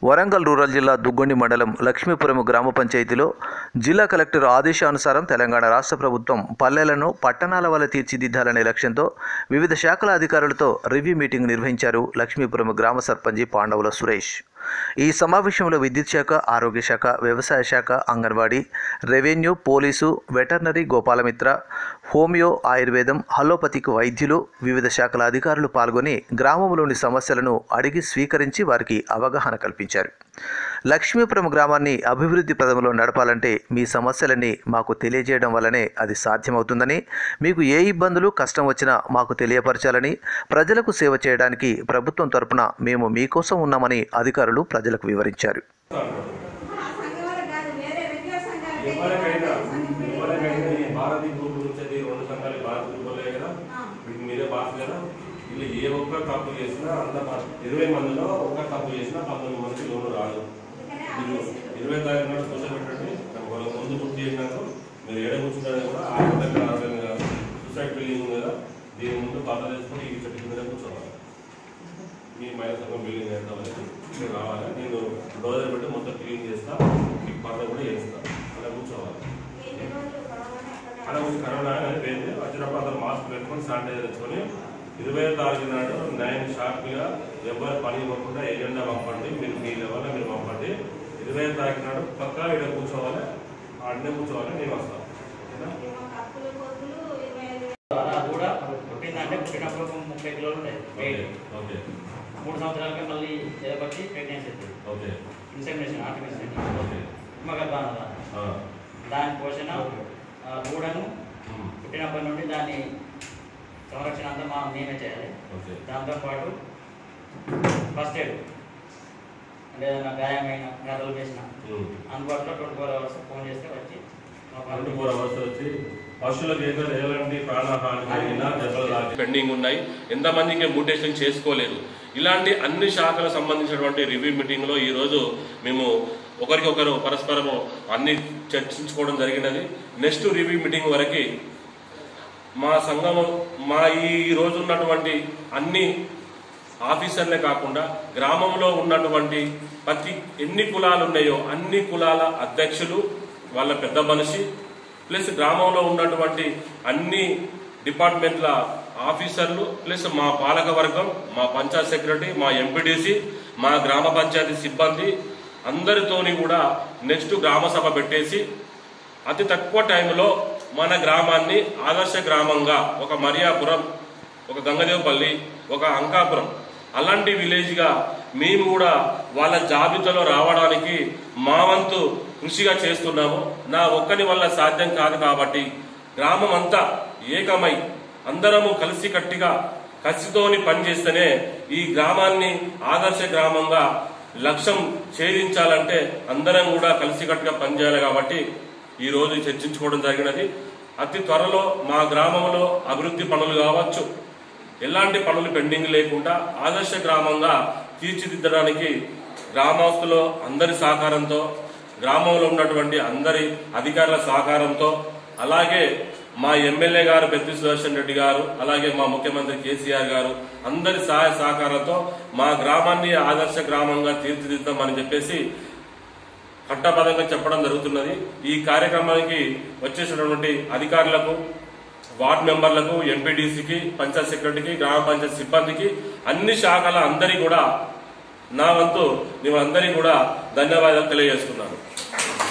Warangal rural జిల్లా దుగ్గొండి మండలం లక్ష్మీపురం గ్రామ పంచాయతీలో జిల్లా కలెక్టర్ ఆదేశానుసారం తెలంగాణ రాష్ట్ర ప్రభుత్వం పల్లెలను పట్టణాల వల్ల తీర్చిదిద్దాలనే లక్ష్యంతో వివిధ శాఖల అధికారులతో రివ్యూ మీటింగ్ నిర్వహించారు లక్ష్మీపురం గ్రామ సర్పంచి పాండవుల సురేష్ ఈ సమావేశంలో విద్యుత్ శాఖ ఆరోగ్య శాఖ వ్యవసాయ శాఖ anganwadi revenue police veterinary Gopalamitra homeo ఆయుర్వేదం హలోపతిక్ వైద్యులు వివిధ శాఖల అధికారులు పాల్గొని గ్రామంలోని సమస్యలను అడిగి స్వీకరించి వారికి అవగాహన కల్పించారు లక్ష్మీపురం గ్రామాన్ని అభివృద్ధి పదంలో నడపాలంటే మీ సమస్యలన్నీ మాకు తెలియజేయడం వల్లనే అది సాధ్యమవుతుందని మీకు ఏ ఇబ్బందులు కష్టం వచ్చినా మాకు తెలియపరచాలని ప్రజలకు సేవ చేయడానికి ప్రభుత్వం తరపున మేము మీకోసం ఉన్నామని అధికారులు ప్రజలకు వివరించారు ఎవరికైనా ఎవరికైనా ఈ భారతీ గ్రూప్ నుంచి అది రెండు సంఘాలు భారతీ గ్రూప్ వాళ్ళే కదా మీకు మీరే బాస్ కదా వీళ్ళు ఏ ఒక్క తప్పు చేసినా అంత బా- ఇరవై మందిలో ఒక్క తప్పు చేసినా పంతొమ్మిది మందికి లోను రాదు మీరు ఇరవై తారీఖు నాడు కూర్చోబెట్టండి వాళ్ళ ముందు గుర్తు చేసినాక మీరు ఏడ కూర్చుంటారని కూడా ఆరోగ్యంగా ఆరోగ్యంగా సూసైడ్ బిల్డింగ్ ఉంది కదా దీని ముందు పాత చేసుకుని ఈ చెట్టు కింద కూర్చోవాలి మీ మైనస్ ఒక బిల్డింగ్ వేద్దామని మీరు రావాలి నేను డోజర్ పెట్టి మొత్తం క్లీన్ చేస్తా మీకు పర్ద కూడా చేస్తా అలా కూర్చోవాలి అలా కొంచెం కరోనా అనేది పోయింది వచ్చినప్పుడు అందరూ మాస్క్ పెట్టుకొని శానిటైజర్ తెచ్చుకొని ఇరవై తారీఖు నాడు నైన్ షార్ప్గా ఎవరు పని ఇవ్వకుండా ఏజెండా పంపండి మీరు మీ లెవెల్లో మీరు పంపండి ఇరవై తారీఖు నాడు పక్కా ఇక్కడ కూర్చోవాలి ఆడనే కూర్చోవాలి నేను వస్తాను ఓకేనా అలా కూడా పుట్టిందంటే పుట్టినప్పుడు ఒక ముప్పై కిలోలు ఉంటాయి ఓకే వెయిట్ ఓకే మూడు సంవత్సరాలకే మళ్ళీ చేపట్టి ప్రెగ్నెన్సీ అవుతుంది ఓకే ఇన్సెమినేషన్ ఆర్టిఫిషియల్ ఓకే మగర్భాన ఆ, దాని పోషణ ఆ, దూడను ఉమ్, పుట్టినప్పటి నుండి దాని సంరక్షణ అంతా మా మేమే చేయాలి ఓకే దాంతోపాటు ఫస్ట్ ఎయిడ్ అంటే ఏదైనా గాయమైన గదలు వేసిన ఉమ్. అందుబాటులో ట్వంటీ ఫోర్ అవర్స్ ఫోన్ చేస్తే వచ్చి మా ట్వంటీ పనులు ఫోర్ అవర్స్ వచ్చి పశువులకు ఏదైనా ఎలాంటి ప్రాణహాని కలిగినా దెబ్బలు తాకి పెండింగ్ ఉన్నాయి ఎంతమందికి మ్యూటేషన్ చేసుకోలేదు ఇలాంటి అన్ని శాఖలకు సంబంధించినటువంటి రివ్యూ మీటింగ్లో ఈరోజు మేము ఒకరికొకరు పరస్పరము అన్ని చర్చించుకోవడం జరిగినది నెక్స్ట్ రివ్యూ మీటింగ్ వరకు మా సంఘము మా ఈ రోజు ఉన్నటువంటి అన్ని ఆఫీసర్లే కాకుండా గ్రామంలో ఉన్నటువంటి ప్రతి ఎన్ని కులాలు ఉన్నాయో అన్ని కులాల అధ్యక్షులు వాళ్ళ పెద్ద మనిషి ప్లస్ గ్రామంలో ఉన్నటువంటి అన్ని డిపార్ట్మెంట్ల ఆఫీసర్లు ప్లస్ మా పాలక వర్గం మా పంచాయత్ సెక్రటరీ మా ఎంపీడీసీ మా గ్రామ పంచాయతీ సిబ్బంది అందరితోని కూడా నెక్స్ట్ గ్రామ సభ పెట్టేసి అతి తక్కువ టైంలో మన గ్రామాన్ని ఆదర్శ గ్రామంగా ఒక మరియాపురం ఒక గంగదేవపల్లి ఒక అంకాపురం అలాంటి విలేజ్గా మేము కూడా వాళ్ళ జాబితాలో రావడానికి మా వంతు కృషిగా చేస్తున్నాము నా ఒక్కని వల్ల సాధ్యం కాదు కాబట్టి గ్రామం అంతా ఏకమై అందరము కలిసి కట్టిగా కసితోని పనిచేస్తేనే ఈ గ్రామాన్ని ఆదర్శ గ్రామంగా లక్ష్యం ఛేదించాలంటే అందరం కూడా కలిసికట్టుగా పనిచేయాలి కాబట్టి ఈ రోజు చర్చించుకోవడం జరిగినది అతి త్వరలో మా గ్రామంలో అభివృద్ధి పనులు కావచ్చు ఎలాంటి పనులు పెండింగ్ లేకుండా ఆదర్శ గ్రామంగా తీర్చిదిద్దడానికి గ్రామస్తులు అందరి సహకారంతో గ్రామంలో ఉన్నటువంటి అందరి అధికారుల సహకారంతో అలాగే మా ఎమ్మెల్యే గారు పెద్ది సుదర్శన్ రెడ్డి గారు అలాగే మా ముఖ్యమంత్రి కేసీఆర్ గారు అందరి సహాయ సహకారంతో మా గ్రామాన్ని ఆదర్శ గ్రామంగా తీర్చిదిద్దామని చెప్పేసి పట్టపదంగా చెప్పడం జరుగుతున్నది ఈ కార్యక్రమానికి వచ్చేసినటువంటి అధికారులకు వార్డ్ మెంబర్లకు ఎంపీడీసీకి పంచాయత్ సెక్రటరీకి గ్రామ పంచాయత్ సిబ్బందికి అన్ని శాఖల అందరి కూడా నా వంతు మిమ్మల్ందరికీ కూడా ధన్యవాదాలు తెలియజేస్తున్నాను